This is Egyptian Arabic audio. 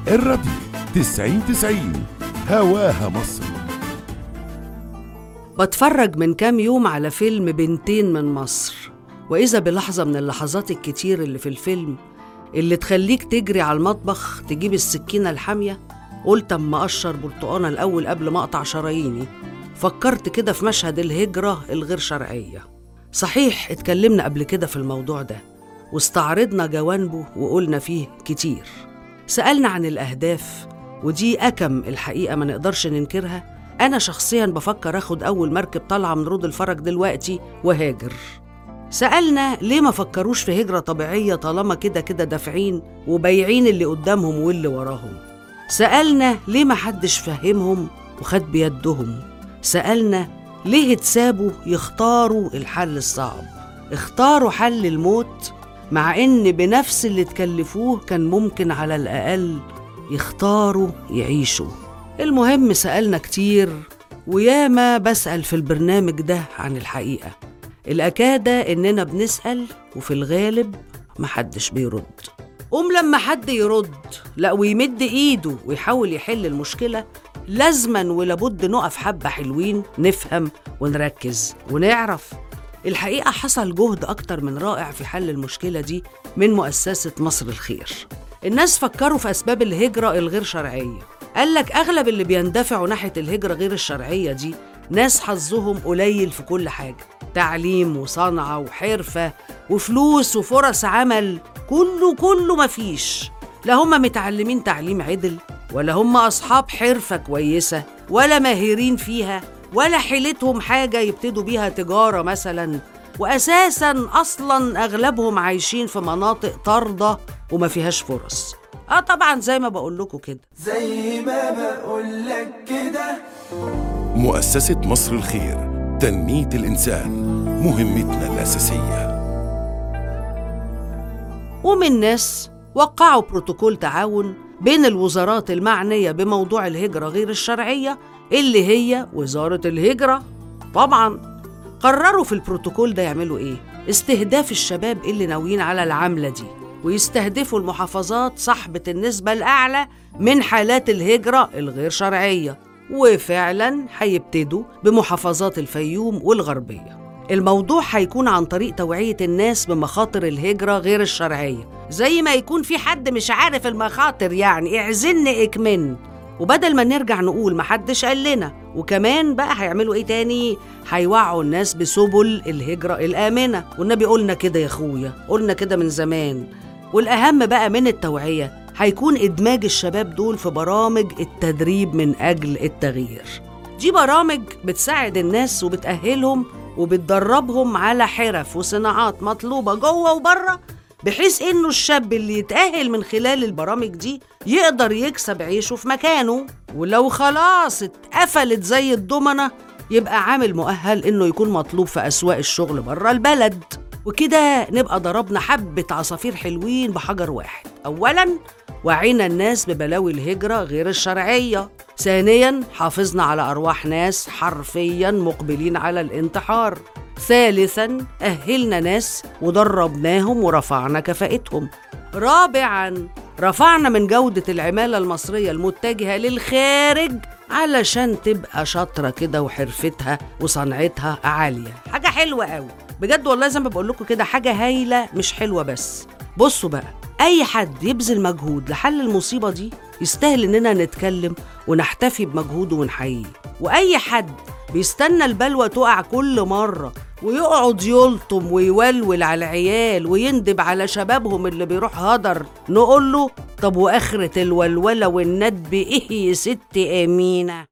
الراديو تسعين تسعين هواها مصر بتفرج من كام يوم على فيلم بنتين من مصر وإذا بلحظة من اللحظات الكتير اللي في الفيلم اللي تخليك تجري على المطبخ تجيب السكينة الحامية قلت أما أقشر برتقانة الأول قبل ما أقطع شراييني فكرت كده في مشهد الهجرة الغير شرعية صحيح اتكلمنا قبل كده في الموضوع ده واستعرضنا جوانبه وقلنا فيه كتير سألنا عن الأهداف ودي أكم الحقيقة ما نقدرش ننكرها أنا شخصيا بفكر أخد أول مركب طالعة من رود الفرج دلوقتي وهاجر سألنا ليه ما فكروش في هجرة طبيعية طالما كده كده دافعين وبايعين اللي قدامهم واللي وراهم سألنا ليه ما حدش فهمهم وخد بيدهم سألنا ليه اتسابوا يختاروا الحل الصعب اختاروا حل الموت مع ان بنفس اللي تكلفوه كان ممكن على الأقل يختاروا يعيشوا المهم سألنا كتير وياما بسأل في البرنامج ده عن الحقيقة الأكادة إننا بنسأل وفي الغالب محدش بيرد قوم لما حد يرد لا ويمد إيده ويحاول يحل المشكلة لازما ولابد نقف حبة حلوين نفهم ونركز ونعرف الحقيقة حصل جهد أكتر من رائع في حل المشكلة دي من مؤسسة مصر الخير الناس فكروا في أسباب الهجرة الغير شرعية قال لك أغلب اللي بيندفعوا ناحية الهجرة غير الشرعية دي ناس حظهم قليل في كل حاجة تعليم وصنعة وحرفة وفلوس وفرص عمل كله كله مفيش لا هم متعلمين تعليم عدل ولا هم أصحاب حرفة كويسة ولا ماهرين فيها ولا حيلتهم حاجة يبتدوا بيها تجارة مثلا وأساسا أصلا أغلبهم عايشين في مناطق طاردة وما فيهاش فرص اه طبعا زي ما بقول لكم كده زي ما بقولك كده مؤسسة مصر الخير تنمية الإنسان مهمتنا الأساسية ومن ناس وقعوا بروتوكول تعاون بين الوزارات المعنية بموضوع الهجرة غير الشرعية اللي هي وزارة الهجرة طبعا قرروا في البروتوكول ده يعملوا ايه؟ استهداف الشباب اللي ناويين على العملة دي ويستهدفوا المحافظات صاحبة النسبة الأعلى من حالات الهجرة الغير شرعية وفعلا هيبتدوا بمحافظات الفيوم والغربية الموضوع هيكون عن طريق توعية الناس بمخاطر الهجرة غير الشرعية زي ما يكون في حد مش عارف المخاطر يعني اعزن اكمن وبدل ما نرجع نقول محدش قال لنا وكمان بقى هيعملوا ايه تاني هيوعوا الناس بسبل الهجرة الآمنة والنبي قلنا كده يا اخويا قلنا كده من زمان والأهم بقى من التوعية هيكون إدماج الشباب دول في برامج التدريب من أجل التغيير دي برامج بتساعد الناس وبتأهلهم وبتدربهم على حرف وصناعات مطلوبة جوه وبره بحيث إنه الشاب اللي يتأهل من خلال البرامج دي يقدر يكسب عيشه في مكانه ولو خلاص اتقفلت زي الضمنة يبقى عامل مؤهل إنه يكون مطلوب في أسواق الشغل بره البلد وكده نبقى ضربنا حبة عصافير حلوين بحجر واحد أولاً وعينا الناس ببلاوي الهجرة غير الشرعية ثانياً حافظنا على أرواح ناس حرفياً مقبلين على الانتحار ثالثاً أهلنا ناس ودربناهم ورفعنا كفاءتهم رابعاً رفعنا من جودة العمالة المصرية المتجهة للخارج علشان تبقى شاطرة كده وحرفتها وصنعتها عالية حاجة حلوة قوي بجد والله زي ما بقول لكم كده حاجة هايلة مش حلوة بس بصوا بقى أي حد يبذل مجهود لحل المصيبة دي يستاهل إننا نتكلم ونحتفي بمجهوده ونحييه وأي حد بيستنى البلوى تقع كل مرة ويقعد يلطم ويولول على العيال ويندب على شبابهم اللي بيروح هدر نقول له طب وآخرة الولولة والندب إيه يا ست أمينة